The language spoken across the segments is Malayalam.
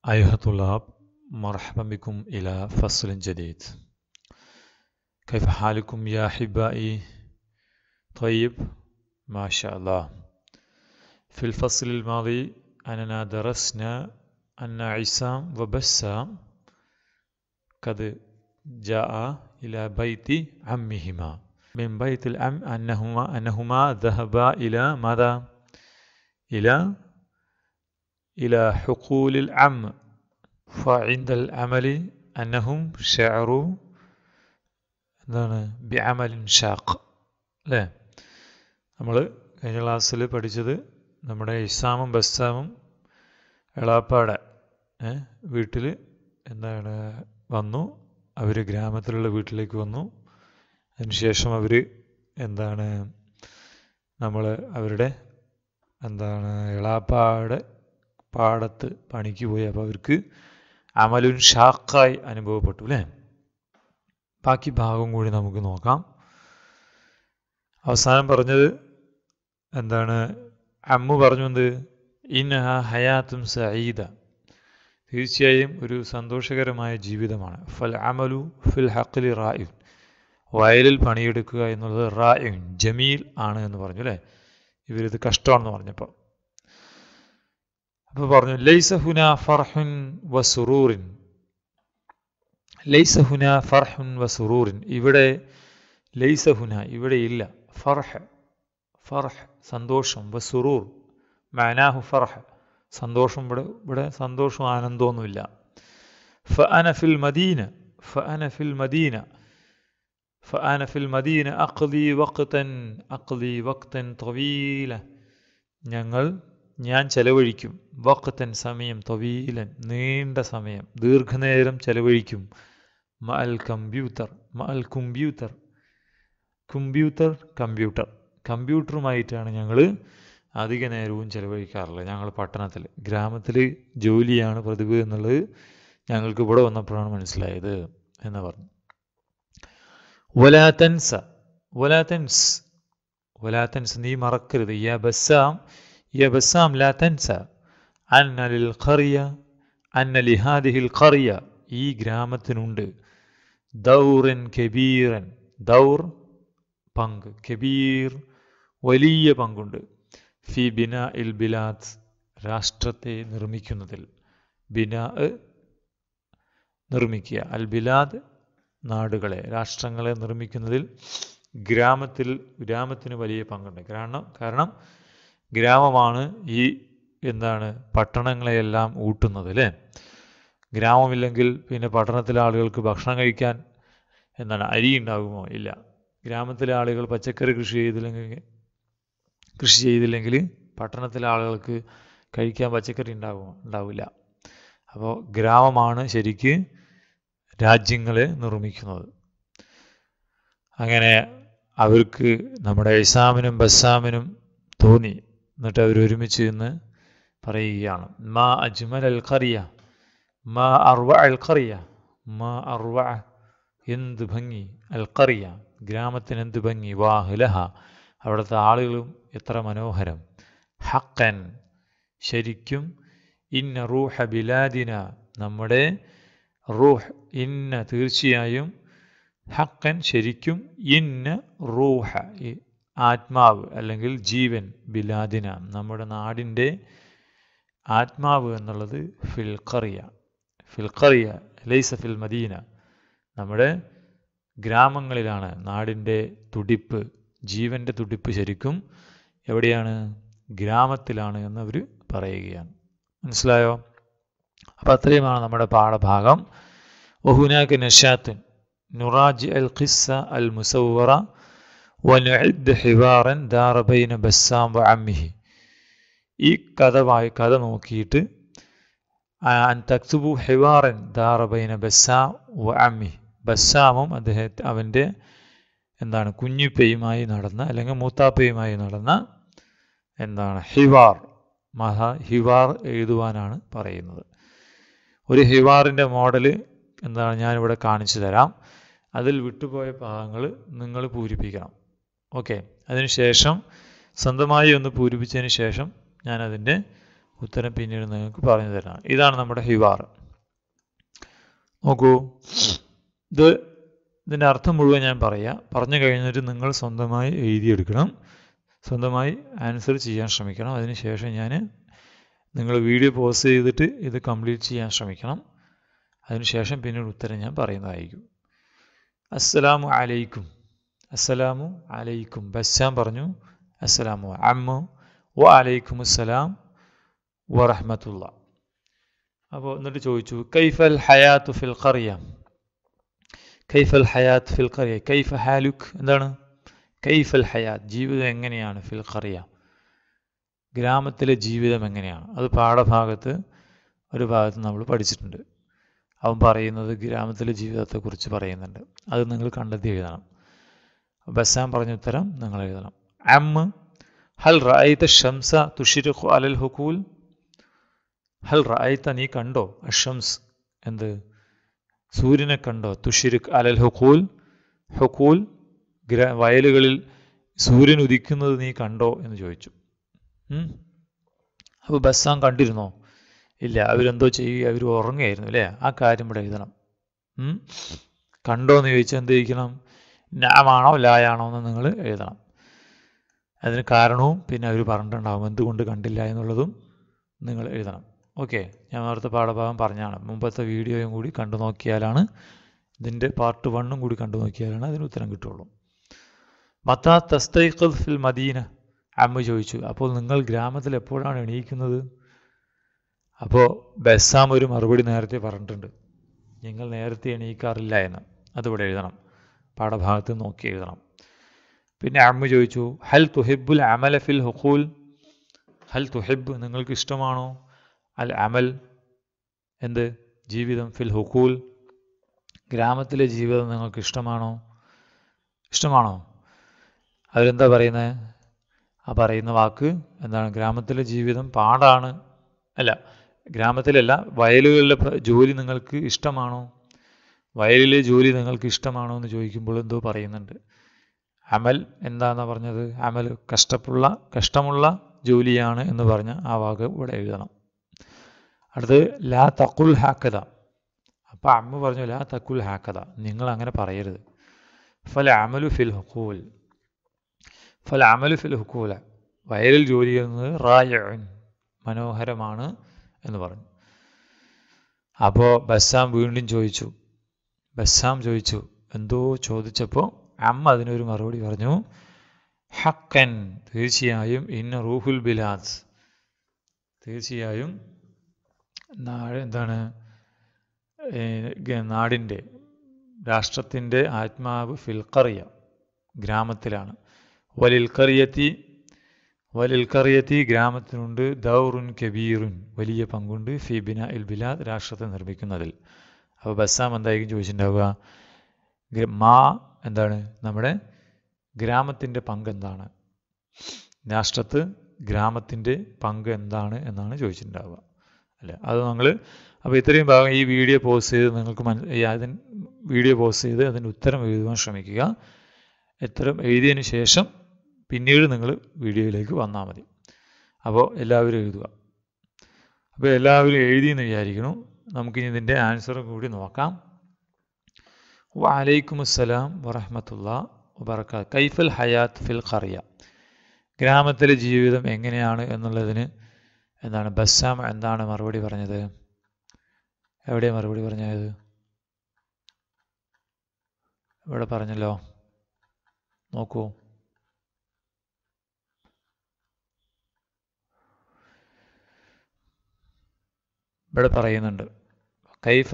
أيها الطلاب مرحبا بكم إلى فصل جديد كيف حالكم يا أحبائي طيب ما شاء الله في الفصل الماضي أننا درسنا أن عصام وبسام قد جاء إلى بيت عمهما من بيت العم أنهما أنهما ذهبا إلى ماذا؟ إلى إلى حقول العم فعند العمل أنهم شعروا എന്താണ് ബിഅമലിൻ ഷാഖ് അല്ലേ നമ്മൾ കഴിഞ്ഞ ക്ലാസ്സിൽ പഠിച്ചത് നമ്മുടെ ഇസാമും ബസ്സാമും എളാപ്പാടെ വീട്ടിൽ എന്താണ് വന്നു അവർ ഗ്രാമത്തിലുള്ള വീട്ടിലേക്ക് വന്നു അതിനുശേഷം അവർ എന്താണ് നമ്മൾ അവരുടെ എന്താണ് എളാപ്പാടെ പാടത്ത് പണിക്ക് പോയി അപ്പോൾ അവർക്ക് അമലുൻ ഷാക്കായി അനുഭവപ്പെട്ടു അല്ലേ ബാക്കി ഭാഗം കൂടി നമുക്ക് നോക്കാം അവസാനം പറഞ്ഞത് എന്താണ് അമ്മു പറഞ്ഞു എന്ത് ഇന്നഹ ഹയാത്തും സഈദ തീർച്ചയായും ഒരു സന്തോഷകരമായ ജീവിതമാണ് ഫൽ അമലു ഫിൽ ഹഖലി റായുൻ വയലിൽ പണിയെടുക്കുക എന്നുള്ളത് റായുൻ ജമീൽ ആണ് എന്ന് പറഞ്ഞു അല്ലേ ഇവരിത് കഷ്ടമാണെന്ന് പറഞ്ഞപ്പോൾ അപ്പോൾ പറഞ്ഞു ലൈസ ഹുന ഫർഹുൻ വസുറൂറിൻ ലൈസ ഹുന ഫർഹുൻ വസുറൂറിൻ ഇവിടെ ലൈസ ഹുന ഇവിടെ ഇല്ല ഫർഹ് ഫർഹ് സന്തോഷം വസുറൂർ മാനാഹു ഫർഹ് സന്തോഷം ഇവിടെ ഇവിടെ സന്തോഷവും ആനന്ദമൊന്നുമില്ല ഫ അന ഫിൽ മദീന ഫ അന ഫിൽ മദീന ഫ അന ഫിൽ മദീന അഖ്ലി വഖ്തൻ അഖ്ലി വഖ്തൻ തവീല ഞങ്ങൾ ഞാൻ ചെലവഴിക്കും വഖ്തൻ സമയം തവീലൻ നീണ്ട സമയം ദീർഘനേരം ചെലവഴിക്കും മ അൽ കമ്പ്യൂട്ടർ മ അൽ കമ്പ്യൂട്ടർ കമ്പ്യൂട്ടർ കമ്പ്യൂട്ടർ കമ്പ്യൂട്ടറുമായിട്ടാണ് ഞങ്ങൾ അധിക നേരവും ചെലവഴിക്കാറുള്ളത് ഞങ്ങൾ പട്ടണത്തിൽ ഗ്രാമത്തിൽ ജോലിയാണ് പതിവ് എന്നുള്ളത് ഞങ്ങൾക്ക് ഇവിടെ വന്നപ്പോഴാണ് മനസ്സിലായത് എന്ന് പറഞ്ഞു വലാതൻസ വലാതൻസ് വലാതൻസ് നീ മറക്കരുത് യാ ബസ്സാം യാ ബസ്സാം ലാ തൻസ അന്ന ലിൽ ഖറിയ അന്ന ലിഹാദിഹിൽ ഖറിയ ഈ ഗ്രാമത്തിനുണ്ട് ദൗറൻ കബീറൻ ദൗർ പങ്ക് കബീർ വലിയ പങ്കുണ്ട് ഫി ബിന ഇൽ ബിലാദ് രാഷ്ട്രത്തെ നിർമ്മിക്കുന്നതിൽ ബിന നിർമ്മിക്കുക അൽ ബിലാദ് നാടുകളെ രാഷ്ട്രങ്ങളെ നിർമ്മിക്കുന്നതിൽ ഗ്രാമത്തിൽ ഗ്രാമത്തിന് വലിയ പങ്കുണ്ട് കാരണം കാരണം ഗ്രാമമാണ് ഈ എന്താണ് പട്ടണങ്ങളെയെല്ലാം ഊട്ടുന്നത് അല്ലേ ഗ്രാമമില്ലെങ്കിൽ പിന്നെ പട്ടണത്തിലെ ആളുകൾക്ക് ഭക്ഷണം കഴിക്കാൻ എന്താണ് അരി ഉണ്ടാകുമോ ഇല്ല ഗ്രാമത്തിലെ ആളുകൾ പച്ചക്കറി കൃഷി ചെയ്തില്ലെങ്കിൽ കൃഷി ചെയ്തില്ലെങ്കിൽ പട്ടണത്തിലെ ആളുകൾക്ക് കഴിക്കാൻ പച്ചക്കറി ഉണ്ടാകുമോ ഉണ്ടാവില്ല അപ്പോൾ ഗ്രാമമാണ് ശരിക്ക് രാജ്യങ്ങളെ നിർമ്മിക്കുന്നത് അങ്ങനെ അവർക്ക് നമ്മുടെ ഇസാമിനും ബസ്സാമിനും തോന്നി എന്നിട്ട് അവർ ഒരുമിച്ച് നിന്ന് പറയുകയാണ് മാ അജ്മൽ അൽ ഖറിയ മാ അർവ അൽ ഖറിയ മാ അർവ എന്ത് ഭംഗി അൽ ഖറിയ ഗ്രാമത്തിന് എന്ത് ഭംഗി വാഹുലഹ അവിടുത്തെ ആളുകളും എത്ര മനോഹരം ഹക്കൻ ശരിക്കും ഇന്ന റൂഹ ബിലാദിന നമ്മുടെ റൂഹ് ഇന്ന തീർച്ചയായും ഹക്കൻ ശരിക്കും ഇന്ന റൂഹ ആത്മാവ് അല്ലെങ്കിൽ ജീവൻ ബിലാദിന നമ്മുടെ നാടിൻ്റെ ആത്മാവ് എന്നുള്ളത് ഫിൽഖറിയ ഫിൽഖറിയ ലൈസ ഫിൽ മദീന നമ്മുടെ ഗ്രാമങ്ങളിലാണ് നാടിൻ്റെ തുടിപ്പ് ജീവൻ്റെ തുടിപ്പ് ശരിക്കും എവിടെയാണ് ഗ്രാമത്തിലാണ് എന്നവർ പറയുകയാണ് മനസ്സിലായോ അപ്പോൾ അത്രയുമാണ് നമ്മുടെ പാഠഭാഗം വഹുനാക്ക് നഷാത്തുൻ നുറാജ് അൽ ഖിസ്സ അൽ മുസവറ വനുഇദ് ഹിവാറൻ ദാറ ബൈന ബസ്സാം വ അമ്മിഹി ഈ കഥ വായി കഥ നോക്കിയിട്ട് അൻ തക്തുബു ഹിവാറൻ ദാറ ബൈന ബസ്സാം വ അമ്മിഹി ബസ്സാമും അദ്ദേഹത്തെ അവൻ്റെ എന്താണ് കുഞ്ഞുപ്പയുമായി നടന്ന അല്ലെങ്കിൽ മൂത്താപ്പയുമായി നടന്ന എന്താണ് ഹിവാർ മഹ ഹിവാർ എഴുതുവാനാണ് പറയുന്നത് ഒരു ഹിവാറിൻ്റെ മോഡൽ എന്താണ് ഞാനിവിടെ കാണിച്ചു തരാം അതിൽ വിട്ടുപോയ ഭാഗങ്ങൾ നിങ്ങൾ പൂരിപ്പിക്കണം ഓക്കെ അതിനുശേഷം സ്വന്തമായി ഒന്ന് പൂരിപ്പിച്ചതിന് ശേഷം ഞാൻ അതിൻ്റെ ഉത്തരം പിന്നീട് നിങ്ങൾക്ക് പറഞ്ഞു തരാം ഇതാണ് നമ്മുടെ ഹിവാർ നോക്കൂ ഇത് ഇതിൻ്റെ അർത്ഥം മുഴുവൻ ഞാൻ പറയാം പറഞ്ഞു കഴിഞ്ഞിട്ട് നിങ്ങൾ സ്വന്തമായി എഴുതിയെടുക്കണം സ്വന്തമായി ആൻസർ ചെയ്യാൻ ശ്രമിക്കണം അതിനുശേഷം ഞാൻ നിങ്ങൾ വീഡിയോ പോസ്റ്റ് ചെയ്തിട്ട് ഇത് കംപ്ലീറ്റ് ചെയ്യാൻ ശ്രമിക്കണം അതിനുശേഷം പിന്നീട് ഉത്തരം ഞാൻ പറയുന്നതായിരിക്കും അസ്സലാമു അലൈക്കും അസ്സലാമു അലൈക്കും ബസ്സാം പറഞ്ഞു അസ്സലാമു അമ്മു വ അലൈക്കും അസ്സലാം വറഹമത്തുള്ള അപ്പോൾ എന്നിട്ട് ചോദിച്ചു കൈഫൽ ഹയാത്ത് ഫിൽ ഖറിയ കൈഫൽ ഹയാത്ത് ഫിൽ ഖറിയ കൈഫ ഹാലുക്ക് എന്താണ് കൈഫൽ ഹയാത്ത് ജീവിതം എങ്ങനെയാണ് ഫിൽ ഖറിയ ഗ്രാമത്തിലെ ജീവിതം എങ്ങനെയാണ് അത് പാഠഭാഗത്ത് ഒരു ഭാഗത്ത് നമ്മൾ പഠിച്ചിട്ടുണ്ട് അവൻ പറയുന്നത് ഗ്രാമത്തിലെ ജീവിതത്തെക്കുറിച്ച് പറയുന്നുണ്ട് അത് നിങ്ങൾ കണ്ടെത്തി എഴുതണം ബസ്സാൻ പറഞ്ഞ ഉത്തരം നിങ്ങൾ എഴുതണം അമ്മ ഹൽ റായിത്ത ഷംസ തുഷിരുഖു അലൽ ഹുക്കൂൽ ഹൽ റായിത്ത നീ കണ്ടോ അഷംസ് എന്ത് സൂര്യനെ കണ്ടോ തുഷിരുഖ് അലൽ ഹുക്കൂൽ ഹുക്കൂൽ ഗ്ര വയലുകളിൽ സൂര്യൻ ഉദിക്കുന്നത് നീ കണ്ടോ എന്ന് ചോദിച്ചു അപ്പോൾ ബസ്സാൻ കണ്ടിരുന്നോ ഇല്ല അവരെന്തോ ചെയ്യുക അവർ ഉറങ്ങുകയായിരുന്നു അല്ലേ ആ കാര്യം ഇവിടെ എഴുതണം കണ്ടോ എന്ന് ചോദിച്ചാൽ എന്ത് ചോദിക്കണം നാമാണോ ലായാണോ എന്ന് നിങ്ങൾ എഴുതണം അതിന് കാരണവും പിന്നെ അവർ പറഞ്ഞിട്ടുണ്ടാവും എന്തുകൊണ്ട് കണ്ടില്ല എന്നുള്ളതും നിങ്ങൾ എഴുതണം ഓക്കെ ഞാൻ നേരത്തെ പാഠഭാഗം പറഞ്ഞാണ് മുമ്പത്തെ വീഡിയോയും കൂടി കണ്ടു നോക്കിയാലാണ് ഇതിൻ്റെ പാർട്ട് വണ്ണും കൂടി കണ്ടു നോക്കിയാലാണ് അതിന് ഉത്തരം കിട്ടുള്ളൂ മത്താ തസ്തൈഖൽ ഫിൽ മദീന അമ്മ ചോദിച്ചു അപ്പോൾ നിങ്ങൾ ഗ്രാമത്തിൽ എപ്പോഴാണ് എണീക്കുന്നത് അപ്പോൾ ബസ്സാം ഒരു മറുപടി നേരത്തെ പറഞ്ഞിട്ടുണ്ട് നിങ്ങൾ നേരത്തെ എണീക്കാറില്ല എന്ന് അതിവിടെ എഴുതണം പാഠഭാഗത്ത് നോക്കി എഴുതണം പിന്നെ അമ്മ ചോദിച്ചു ഹൽ തുഹിബുൽ അമല ഫിൽ ഹുഖൂൽ ഹൽ തുഹിബ് നിങ്ങൾക്ക് ഇഷ്ടമാണോ അൽ അമൽ എന്ത് ജീവിതം ഫിൽ ഹുക്കൂൽ ഗ്രാമത്തിലെ ജീവിതം നിങ്ങൾക്ക് ഇഷ്ടമാണോ ഇഷ്ടമാണോ അവരെന്താ പറയുന്നത് ആ പറയുന്ന വാക്ക് എന്താണ് ഗ്രാമത്തിലെ ജീവിതം പാടാണ് അല്ല ഗ്രാമത്തിലല്ല വയലുകളിലെ ജോലി നിങ്ങൾക്ക് ഇഷ്ടമാണോ വയലിലെ ജോലി നിങ്ങൾക്ക് ഇഷ്ടമാണോ എന്ന് ചോദിക്കുമ്പോൾ എന്തോ പറയുന്നുണ്ട് അമൽ എന്താണെന്നാണ് പറഞ്ഞത് അമൽ കഷ്ടപ്പുള്ള കഷ്ടമുള്ള ജോലിയാണ് എന്ന് പറഞ്ഞ ആ വാക്ക് ഇവിടെ എഴുതണം അടുത്ത് ലാ തക്കുൽ ഹാക്കത അപ്പം അമ്മ പറഞ്ഞു ലാ തക്കുൽ ഹാക്കത നിങ്ങൾ അങ്ങനെ പറയരുത് ഫൽ അമലു ഫിൽ ഹുക്കൂൽ ഫൽ അമലു ഫിൽ ഹുക്കൂല വയലിൽ ജോലി ചെയ്യുന്നത് റായൻ മനോഹരമാണ് എന്ന് പറഞ്ഞു അപ്പോൾ ബസ്സാം വീണ്ടും ചോദിച്ചു ബസ്സാം ചോദിച്ചു എന്തോ ചോദിച്ചപ്പോൾ അമ്മ അതിനൊരു മറുപടി പറഞ്ഞു ഹക്കൻ തീർച്ചയായും ഇന്ന റൂഹുൽ ബിലാസ് തീർച്ചയായും നാട് എന്താണ് നാടിൻ്റെ രാഷ്ട്രത്തിൻ്റെ ആത്മാവ് ഫിൽക്കറിയ ഗ്രാമത്തിലാണ് വലിൽക്കറിയത്തി വലിൽക്കറിയത്തി ഗ്രാമത്തിനുണ്ട് ദൗറുൻ കബീറുൻ വലിയ പങ്കുണ്ട് ഫിബിന ഇൽ ബിലാദ് രാഷ്ട്രത്തെ നിർമ്മിക്കുന്നതിൽ അപ്പോൾ ബസ്സാം എന്തായിരിക്കും ചോദിച്ചിട്ടുണ്ടാവുക മാ എന്താണ് നമ്മുടെ ഗ്രാമത്തിൻ്റെ പങ്ക് എന്താണ് രാഷ്ട്രത്ത് ഗ്രാമത്തിൻ്റെ പങ്ക് എന്താണ് എന്നാണ് ചോദിച്ചിട്ടുണ്ടാവുക അല്ലേ അത് നമ്മൾ അപ്പോൾ ഇത്രയും ഭാഗം ഈ വീഡിയോ പോസ്റ്റ് ചെയ്ത് നിങ്ങൾക്ക് മന അതിന് വീഡിയോ പോസ്റ്റ് ചെയ്ത് അതിൻ്റെ ഉത്തരം എഴുതുവാൻ ശ്രമിക്കുക ഉത്തരം എഴുതിയതിന് ശേഷം പിന്നീട് നിങ്ങൾ വീഡിയോയിലേക്ക് വന്നാൽ മതി അപ്പോൾ എല്ലാവരും എഴുതുക അപ്പോൾ എല്ലാവരും എഴുതിയെന്ന് വിചാരിക്കുന്നു നമുക്കിനി ഇതിൻ്റെ ആൻസർ കൂടി നോക്കാം വലൈക്കും അസ്സലാം വറഹമത്തുള്ള വബർക്ക കൈഫൽ ഹയാത്ത് ഫിൽ ഖറിയ ഗ്രാമത്തിലെ ജീവിതം എങ്ങനെയാണ് എന്നുള്ളതിന് എന്താണ് ബസ്സാം എന്താണ് മറുപടി പറഞ്ഞത് എവിടെയാണ് മറുപടി പറഞ്ഞത് ഇവിടെ പറഞ്ഞല്ലോ നോക്കൂ ഇവിടെ പറയുന്നുണ്ട് കൈഫ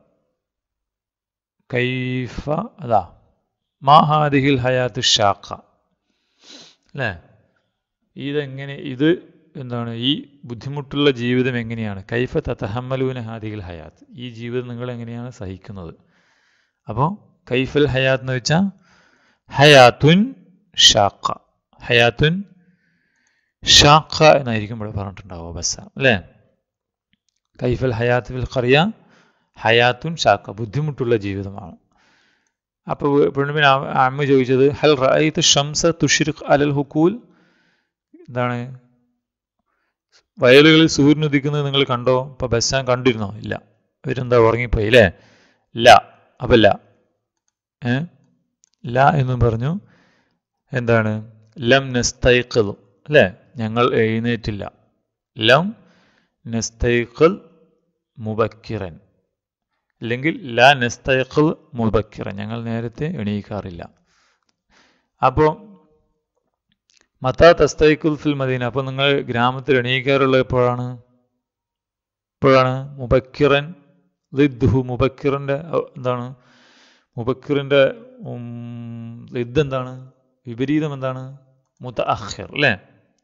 കൈഫ അതാ മാഹാദിഹിൽ ഹയാത്ത് ഷാഖ അല്ലേ ഇതെങ്ങനെ ഇത് എന്താണ് ഈ ബുദ്ധിമുട്ടുള്ള ജീവിതം എങ്ങനെയാണ് കൈഫ തത്തഹമ്മലൂന ഹാദിഹിൽ ഹയാത്ത് ഈ ജീവിതം നിങ്ങൾ എങ്ങനെയാണ് സഹിക്കുന്നത് അപ്പോൾ കൈഫൽ ഹയാത്ത് എന്ന് വെച്ചാൽ ഹയാത്തുൻ ഷാഖ ഹയാത്തുൻ ഷാഖ എന്നായിരിക്കും ഇവിടെ പറഞ്ഞിട്ടുണ്ടാവുക ബസ്സ അല്ലേ കൈഫൽ ഹയാത്ത് ഫിൽ ഖറിയ ഹയാത്തുൻ ഷാഖ ബുദ്ധിമുട്ടുള്ള ജീവിതമാണ് അപ്പോൾ പെണ്ണുമിന് അമ്മ ചോദിച്ചത് ഹൽ റഅയ്ത ഷംസ തുഷിർ അലൽ ഹുക്കൂൽ എന്താണ് വയലുകളിൽ സൂര്യൻ ഉദിക്കുന്നത് നിങ്ങൾ കണ്ടോ ഇപ്പൊ ബസ്സാൻ കണ്ടിരുന്നോ ഇല്ല ഇവരെന്താ ഉറങ്ങിപ്പോയി അല്ലേ ല അപ്പം ല ഏ ല എന്നും പറഞ്ഞു എന്താണ് ലം നെസ്തൈക്കതു അല്ലേ ഞങ്ങൾ എഴുന്നേറ്റില്ല ലം നെസ്തൈക്കൽ മുബക്കിറൻ അല്ലെങ്കിൽ ല നെസ്തൈക്കൽ മുബക്കിറൻ ഞങ്ങൾ നേരത്തെ എണീക്കാറില്ല അപ്പോൾ മത്താ തസ്തൈക്കുൽ ഫിൽ മദീന അപ്പോൾ നിങ്ങൾ ഗ്രാമത്തിൽ എണീക്കാറുള്ളത് എപ്പോഴാണ് എപ്പോഴാണ് മുബക്കിറൻ ലിദ്ഹു മുബക്കിറിൻ്റെ എന്താണ് മുബക്കിറിൻ്റെ ലിദ് എന്താണ് വിപരീതം എന്താണ് മുത്ത അഖിർ അല്ലേ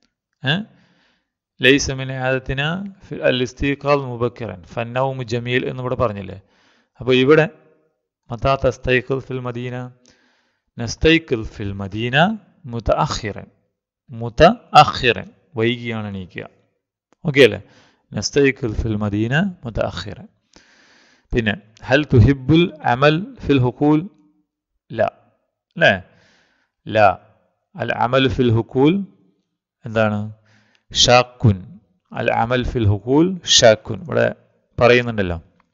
ലൈസമിനെ ആദത്തിന അൽ ഇസ്തീഖാൽ മുബക്കിറൻ ഫന്നവും ജമീൽ എന്നിവിടെ പറഞ്ഞില്ലേ അപ്പോൾ ഇവിടെ മത്താ തസ്തൈക്കുൽ ഫിൽ മദീന നസ്തൈക്കുൽ ഫിൽ മദീന മുത്ത അഖിറൻ മുത്ത അഖിറൻ വൈകിയാണ് എണീക്കുക ഓക്കെ അല്ലേ നസ്തൈക്കുൽ ഫിൽ മദീന മുത്ത അഖിറൻ പിന്നെ ഹൽ തുഹിബുൽ അമൽ ഫിൽ ഹുക്കൂൽ ല അല്ലേ ല അൽ അമൽ ഫിൽ ഹുക്കൂൽ എന്താണ് ഷാക്കുൻ അൽ അമൽ ഫിൽ ഹുക്കൂൽ ഷാക്കുൻ ഇവിടെ പറയുന്നുണ്ടല്ലോ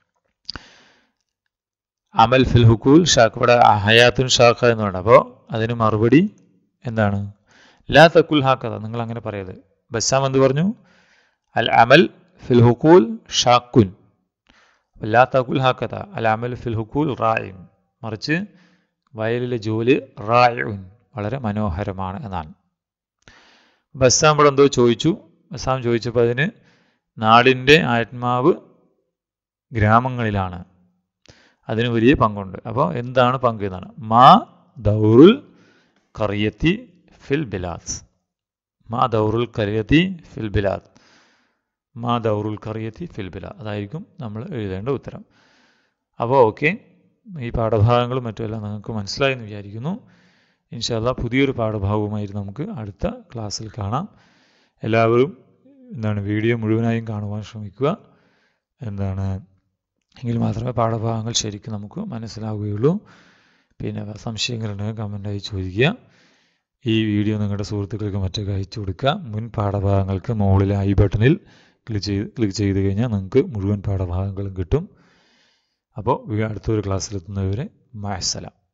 അമൽ ഫിൽ ഹുക്കൂൽ ഷാക്ക് ഇവിടെ ഹയാത്തുൻ ഷാഖ എന്നുണ്ട് അപ്പോൾ അതിന് മറുപടി എന്താണ് ലാ തക്കുൽ ഹാക്കഥ നിങ്ങൾ അങ്ങനെ പറയരുത് ബസ്സാം എന്ത് പറഞ്ഞു അൽ അമൽ ഫിൽ ഹുക്കൂൽ ഷാക്കുൻ ലാ തക്കുൽ ഹാക്കഥ അൽ അമൽ ഫിൽ ഹുക്കൂൽ റായിൻ മറിച്ച് വയലിലെ ജോലി റായുൻ വളരെ മനോഹരമാണ് എന്നാണ് ബസ്സാം ഇവിടെ എന്തോ ചോദിച്ചു ബസ്സാം ചോദിച്ചപ്പോൾ അതിന് നാടിൻ്റെ ആത്മാവ് ഗ്രാമങ്ങളിലാണ് അതിന് വലിയ പങ്കുണ്ട് അപ്പോൾ എന്താണ് പങ്ക് എന്നാണ് മാ ദൗറുൽ കറിയത്തി ഫിൽ ബിലാദ് മാ ദൗറുൽ കറിയത്തി ഫിൽ ബിലാദ് മാ ദൗറുൽ കറിയത്തി ഫിൽ ബിലാദ് അതായിരിക്കും നമ്മൾ എഴുതേണ്ട ഉത്തരം അപ്പോൾ ഓക്കെ ഈ പാഠഭാഗങ്ങളും മറ്റുമെല്ലാം നിങ്ങൾക്ക് മനസ്സിലായി എന്ന് വിചാരിക്കുന്നു ഇൻഷാല്ല പുതിയൊരു പാഠഭാഗവുമായിട്ട് നമുക്ക് അടുത്ത ക്ലാസ്സിൽ കാണാം എല്ലാവരും എന്താണ് വീഡിയോ മുഴുവനായും കാണുവാൻ ശ്രമിക്കുക എന്താണ് എങ്കിൽ മാത്രമേ പാഠഭാഗങ്ങൾ ശരിക്കും നമുക്ക് മനസ്സിലാവുകയുള്ളൂ പിന്നെ സംശയങ്ങളുണ്ടെങ്കിൽ കമൻ്റായി ചോദിക്കുക ഈ വീഡിയോ നിങ്ങളുടെ സുഹൃത്തുക്കൾക്ക് മറ്റൊക്കെ അയച്ചു കൊടുക്കുക മുൻ പാഠഭാഗങ്ങൾക്ക് മുകളിലെ ഐ ബട്ടണിൽ ക്ലിക്ക് ചെയ്ത് ക്ലിക്ക് ചെയ്ത് കഴിഞ്ഞാൽ നിങ്ങൾക്ക് മുഴുവൻ പാഠഭാഗങ്ങളും കിട്ടും അപ്പോൾ അടുത്തൊരു ക്ലാസ്സിലെത്തുന്നവരെ മാസലാം